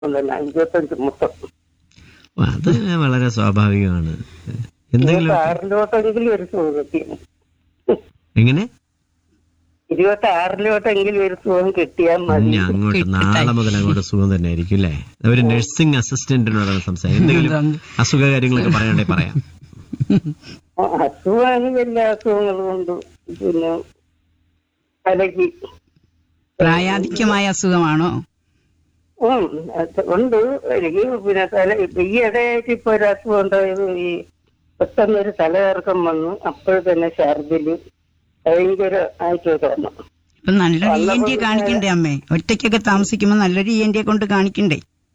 തന്നെ ഇരുപത്തഞ്ച് മൊത്തം ഓ, അത് വളരെ സ്വാഭാവികമാണ് എന്തെങ്കിലും ആറിലോട്ടെങ്കിലും ഒരു സുഖം കിട്ടി എങ്ങനെ ഇരുപത്തി ആറിലോട്ടെങ്കിലും ഒരു സുഖം കിട്ടിയാൽ മതി ഇനി അങ്ങോട്ട് നാളെ മുതൽ അങ്ങോട്ട് സുഖം തന്നെ ആയിരിക്കും അല്ലേ ഒരു നഴ്സിംഗ് അസിസ്റ്റന്റിനോടാണ് സംസാരിക്കുന്നത് എന്തെങ്കിലും അസുഖ കാര്യങ്ങളൊക്കെ പറയണ്ടേ പറയാം ആ, അസുഖമാണ് എല്ലാ അസുഖങ്ങളും ഉണ്ട് പിന്നെ തലയ്ക്ക് പ്രായാധിക്യമായ അസുഖമാണോ ഉം, അത് ഉണ്ട് എനിക്ക് പിന്നെ തല ഈ ഇടയായിട്ട് ഇപ്പൊ ഒരു അസുഖം ഉണ്ടായത് ഈ പെട്ടെന്ന് ഒരു തലകറക്കം വന്നു അപ്പോൾ തന്നെ ഛർദില് ഭയങ്കര ആയിട്ടൊക്കെ വന്നു ഇപ്പൊ നല്ലൊരു ഇ എൻ ടി കാണിക്കണ്ടേ അമ്മേ ഒറ്റയ്ക്കൊക്കെ താമസിക്കുമ്പോ നല്ലൊരു ഇ എൻ ടി കൊണ്ട് കാണിക്കണ്ടേ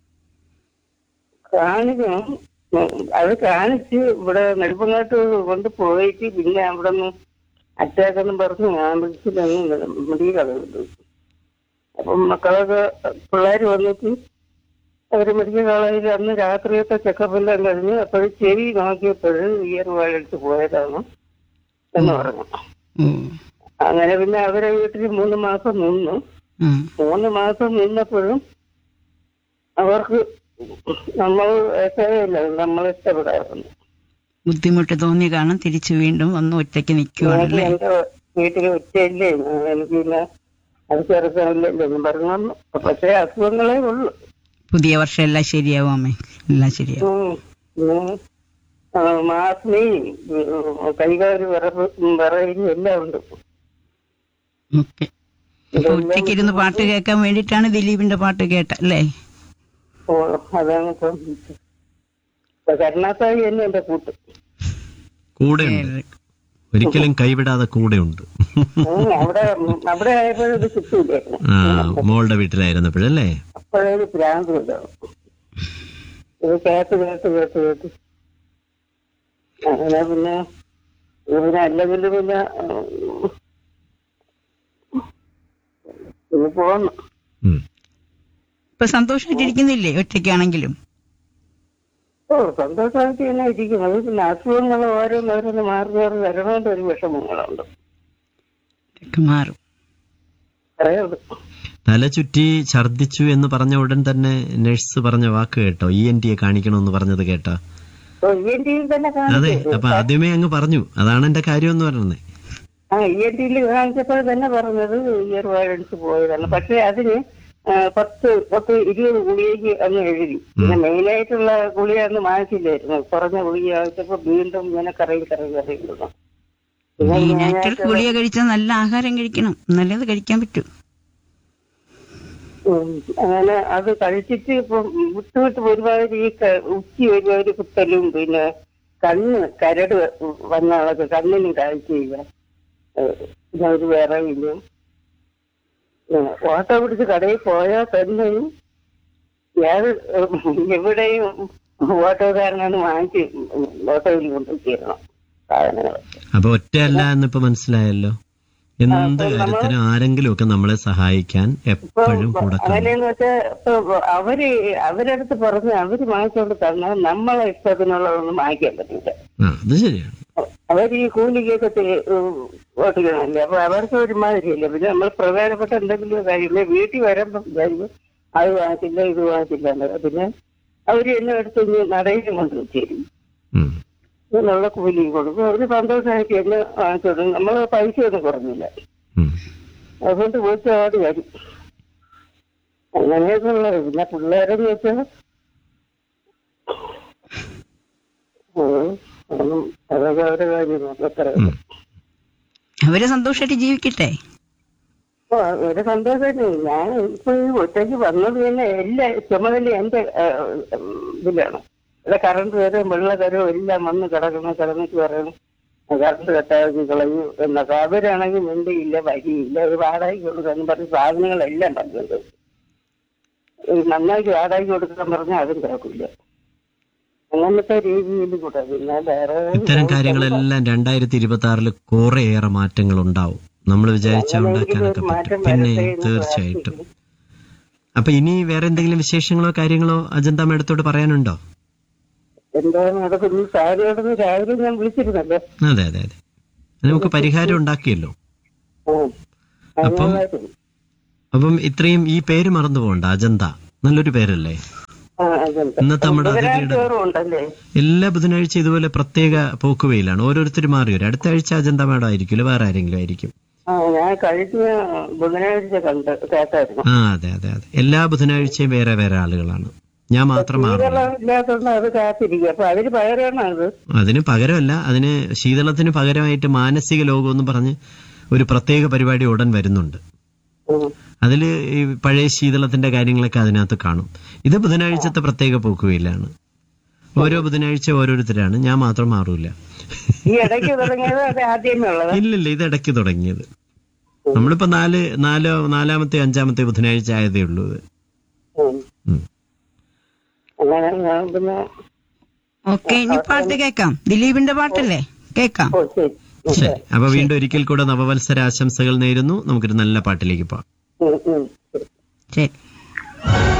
കാണിക്കണം ഉം, അത് കാണിച്ച് ഇവിടെ നെടുപ്പങ്ങാട്ട് കൊണ്ട് പോയിട്ട് പിന്നെ അവിടെ നിന്ന് അറ്റാക്കെന്നും പറഞ്ഞ് ആംബുലൻസിലൊന്നും മുടി കളയുന്നത് അപ്പം മക്കളൊക്കെ പിള്ളേർ വന്നിട്ട് അവര് മെഡിക്കൽ കോളേജിൽ അന്ന് രാത്രിയത്തെ ചെക്കപ്പ് എല്ലാം കഴിഞ്ഞ് അപ്പോഴും ചെവി നോക്കിയപ്പോഴും ഇയർ വാഴെടുത്ത് പോയതാണ് എന്ന് പറഞ്ഞു ഓ അങ്ങനെ പിന്നെ അവരെ വീട്ടിൽ മൂന്ന് മാസം നിന്നു ആ മൂന്ന് മാസം നിന്നപ്പോഴും അവർക്ക് നമ്മൾ ഇഷ്ടമില്ല നമ്മൾ ഇഷ്ടപ്പെടാറുണ്ട് ബുദ്ധിമുട്ട് തോന്നി കാണും തിരിച്ചു വീണ്ടും വന്ന് ഒറ്റയ്ക്ക് എനിക്ക് നിൽക്കുവാണല്ലേ എന്റെ വീട്ടിൽ ഒറ്റയില്ലേ എനിക്ക് പിന്നെ അത് ചെറുക്കമില്ലല്ലോ എന്ന് പറഞ്ഞു വന്നു പക്ഷേ അസുഖങ്ങളേ ഉള്ളു പുതിയ വർഷം എല്ലാം ശരിയാവും അമ്മേ എല്ലാം ശരിയാവും ഉം. ഉം. ആ, മാസ്മി കൈകാര് വിറവ് വിറയിലും എല്ലാം ഉണ്ട് ഓക്കെ അപ്പൊ ഉച്ചയ്ക്ക് ഇരുന്ന് പാട്ട് കേൾക്കാൻ വേണ്ടിയിട്ടാണ് ദിലീപിന്റെ പാട്ട് കേട്ട അല്ലേ ഓ, അതാണ് ഇപ്പം ഇപ്പൊ കരുണാസായി തന്നെ എന്റെ കൂട്ട് കൂടെ ഉണ്ട് ഒരിക്കലും കൈവിടാതെ കൂടെ ഉണ്ട് ഉം, അവിടെ അവിടെ ആയപ്പോഴും ഇത് കിട്ടൂലായിരുന്നു ആ മോളുടെ വീട്ടിലായിരുന്നപ്പോഴല്ലേ അപ്പോഴേ ഒരു ഭ്രാന്ത് ഉണ്ടാവും ഇത് കേട്ട് കേട്ട് കേട്ട് കേട്ട് അങ്ങനെ പിന്നെ ഇത് പിന്നെ അല്ലെങ്കിൽ പിന്നെ ഉം, ഇത് പോന്നു ഉം. ഇപ്പൊ സന്തോഷമായിട്ടിരിക്കുന്നില്ലേ ഒറ്റയ്ക്കാണെങ്കിലും ഓ സന്തോഷമായിട്ട് തന്നെ ഇരിക്കുന്നത് പിന്നെ അസുഖങ്ങൾ ഓരോന്നോരോന്ന് മാറി മാറി വരണോണ്ട് ഒരു വിഷമങ്ങളുണ്ട് ഇതൊക്കെ മാറും പറയുള്ളൂ തല ചുറ്റി ഛർദിച്ചു എന്ന് പറഞ്ഞ ഉടൻ തന്നെ നഴ്സ് പറഞ്ഞ വാക്ക് കേട്ടോ ഇ എൻ ടിയെ കാണിക്കണമെന്ന് പറഞ്ഞത് കേട്ടോ ഓ ഇ എൻ ടിയിൽ തന്നെ അതെ കാണിച്ചു അപ്പൊ ആദ്യമേ അങ്ങ് പറഞ്ഞു അതാണ് എന്റെ കാര്യം എന്ന് പറയുന്നത് ആ ഇ എൻ ടിയിൽ കാണിച്ചപ്പോൾ തന്നെ പറഞ്ഞത് ഇയർ വയലൻസ് പോയതാണ് പക്ഷെ അതിന് ആ, പത്ത് പത്ത് ഇരുപത് ഗുളികയ്ക്ക് അങ്ങ് എഴുതി പിന്നെ മെയിനായിട്ടുള്ള ഗുളിക അന്ന് വാങ്ങിച്ചില്ലായിരുന്നു കുറഞ്ഞ ഗുളിക വാങ്ങിച്ചപ്പോ വീണ്ടും ഇങ്ങനെ കറയിൽ കറയിൽ കറയുന്നു പിന്നെ മെയിനായിട്ട് ഗുളിക കഴിച്ചാൽ നല്ല ആഹാരം കഴിക്കണം നല്ലത് കഴിക്കാൻ പറ്റും ഉം, അങ്ങനെ അത് കഴിച്ചിട്ട് ഇപ്പം വിട്ട് വിട്ട് ഒരുമാതിരി ഈ ക- ഉച്ചി ഒരുമാതിരി കുത്തലും പിന്നെ കണ്ണ് കരട് വന്ന ആളൊക്കെ കണ്ണിനും കാഴ്ചയില്ല ഏഹ്, പിന്നെ ഒരു വിറവില്ല ഏഹ്, ഓട്ടോ പിടിച്ച് കടയിൽ പോയാൽ തന്നെയും ഞാൻ എവിടെയും ഓട്ടോക്കാരനാണ് വാങ്ങിച്ച് ഓട്ടോയിൽ കൊണ്ട് തീരണം സാധനങ്ങൾ അപ്പൊ ഒറ്റയല്ല എന്നിപ്പോ മനസ്സിലായല്ലോ എന്ത് കാര്യത്തിനും ആരെങ്കിലും ഒക്കെ നമ്മളെ സഹായിക്കാൻ എപ്പോഴും കൂടെ കാണും അങ്ങനെയെന്ന് വെച്ചാൽ ഇപ്പൊ അവര് അവരടുത്ത് പറഞ്ഞ് അവര് വാങ്ങിച്ചോണ്ട് തന്നാൽ നമ്മളെ ഇഷ്ടത്തിനുള്ളതൊന്നും വാങ്ങിക്കാൻ പറ്റില്ല ആ അത് ശരിയാണ് അവർ ഈ കൂലിക്കൊക്കെ തി- ഉം, ഓട്ടിക്കണല്ലേ അപ്പൊ അവർക്ക് ഒരുമാതിരിയല്ലേ പിന്നെ നമ്മൾ പ്രധാനപ്പെട്ട എന്തെങ്കിലും കാര്യമില്ല വീട്ടിൽ വരുമ്പോ വിചാരിക്കും അത് വാങ്ങിച്ചില്ല ഇത് വാങ്ങിച്ചില്ല എന്ന് പറയും. പിന്നെ അവര് എന്നെ എടുത്ത് ഇനി നടയിൽ കൊണ്ട് വെച്ചേരും ഉം. ഇതിനുള്ള കൂലി കൊടുക്കും അവര് സന്തോഷമായിട്ട് എന്നെ വാങ്ങിച്ചോടും നമ്മൾ പൈസ ഒന്നും കുറഞ്ഞില്ല ഉം. അതുകൊണ്ട് വീട്ടിൽ ആടി വരും അങ്ങനെയൊക്കെ ഉള്ളത് പിന്നെ പിള്ളേരെന്ന് വെച്ചാൽ ഉം, അതൊന്നും അതൊക്കെ അവരുടെ കാര്യം അത്ര ഉം. അവര് സന്തോഷമായിട്ട് ജീവിക്കട്ടെ ഒരു സന്തോഷമായിട്ട് ഞാൻ ഇപ്പൊ ഈ ഒറ്റയ്ക്ക് വന്നത് തന്നെ എല്ലാ ചുമതല എന്റെ ആ, ഉം, ഇതിലാണ് ഇവിടെ കറണ്ട് തരും വെള്ള തരും എല്ലാം വന്ന് കിടക്കണം കിടന്നിട്ട് പറയണം കറണ്ട് കട്ടാക്കി കളയൂ എന്നൊക്കെ അവരാണെങ്കിൽ മിണ്ടിയില്ല വരിയില്ല ഒരു വാടകയ്ക്ക് കൊടുക്കാന്ന് പറഞ്ഞ് സാധനങ്ങളെല്ലാം പറഞ്ഞത് നന്നായിട്ട് വാടകയ്ക്ക് കൊടുക്കാൻ പറഞ്ഞാൽ അതും കേൾക്കില്ല അങ്ങനത്തെ രീതിയിൽ കൂടെ പിന്നെ വേറെ ഇത്തരം കാര്യങ്ങളെല്ലാം രണ്ടായിരത്തി ഇരുപത്തി ആറില് കുറേയേറെ മാറ്റങ്ങൾ ഉണ്ടാവും നമ്മൾ വിചാരിച്ച ഉണ്ടാക്കാനൊക്കെ പറ്റും പിന്നെ തീർച്ചയായിട്ടും അപ്പൊ ഇനി വേറെ എന്തെങ്കിലും വിശേഷങ്ങളോ കാര്യങ്ങളോ അജന്ത മേഡത്തോട് പറയാനുണ്ടോ എന്താണ് നടക്കുന്നു സാരിയോടൊന്ന് രാവിലെ ഞാൻ വിളിച്ചിരുന്നല്ലോ അതെ അതെ അതെ അത് നമുക്ക് പരിഹാരം ഉണ്ടാക്കിയല്ലോ ഉം. അപ്പം നന്നായിട്ട്. അപ്പം ഇത്രയും ഈ പേര് മറന്നു പോകണ്ട അജന്ത നല്ലൊരു പേരല്ലേ ആ അജന്ത ഇന്നത്തെ നമ്മുടെ ബുധനാഴ്ച അതിഥിയുടെ വേറും ഉണ്ടല്ലേ എല്ലാ ബുധനാഴ്ച ഇതുപോലെ പ്രത്യേക പോക്കുവയിലാണ് ഓരോരുത്തർ മാറി വരും അടുത്ത ആഴ്ച അജന്ത മാഡം ആയിരിക്കില്ല വേറെ ആരെങ്കിലും ആയിരിക്കും ആ ഞാൻ കഴിഞ്ഞ ബുധനാഴ്ച കണ്ട് കേട്ടായിരുന്നു ആ അതെ അതെ അതെ എല്ലാ ബുധനാഴ്ചയും വേറെ വേറെ ആളുകളാണ് ഞാൻ മാത്രം മാറും ശീതളം ഇല്ലാത്തതുകൊണ്ട് അത് കാത്തിരിക്കുക അപ്പൊ അതിന് പകരമാണ് അത് അതിന് പകരമല്ല അതിന് ശീതളത്തിന് പകരമായിട്ട് മാനസിക ലോകം എന്ന് പറഞ്ഞ് ഒരു പ്രത്യേക പരിപാടി ഉടൻ വരുന്നുണ്ട് ഉം. അതിൽ ഈ പഴയ ശീതളത്തിന്റെ കാര്യങ്ങളൊക്കെ അതിനകത്ത് കാണും ഇത് ബുധനാഴ്ചത്തെ പ്രത്യേക പോക്കുവയിലാണ് ഓരോ ബുധനാഴ്ച ഓരോരുത്തരാണ് ഞാൻ മാത്രം മാറൂല ഈ ഇടയ്ക്ക് തുടങ്ങിയത് അത് ആദ്യമേ ഉള്ളത് ഇല്ലില്ല ഇത് ഇടയ്ക്ക് തുടങ്ങിയത് നമ്മളിപ്പോ നാല് നാലോ നാലാമത്തെ അഞ്ചാമത്തെ ബുധനാഴ്ച ആയതേ ഉള്ളൂ ഇത് ഉം. ഉം. അങ്ങനെ ഞാൻ പിന്നെ ഓക്കെ ഇനി പാട്ട് കേൾക്കാം ദിലീപിന്റെ പാട്ടല്ലേ കേൾക്കാം ഓ ശരി ശരി അപ്പൊ വീണ്ടും ഒരിക്കൽ കൂടെ നവവത്സര ആശംസകൾ നേരുന്നു നമുക്കൊരു നല്ല പാട്ടിലേക്ക് പോവാം ഉം, ഉം. ശരി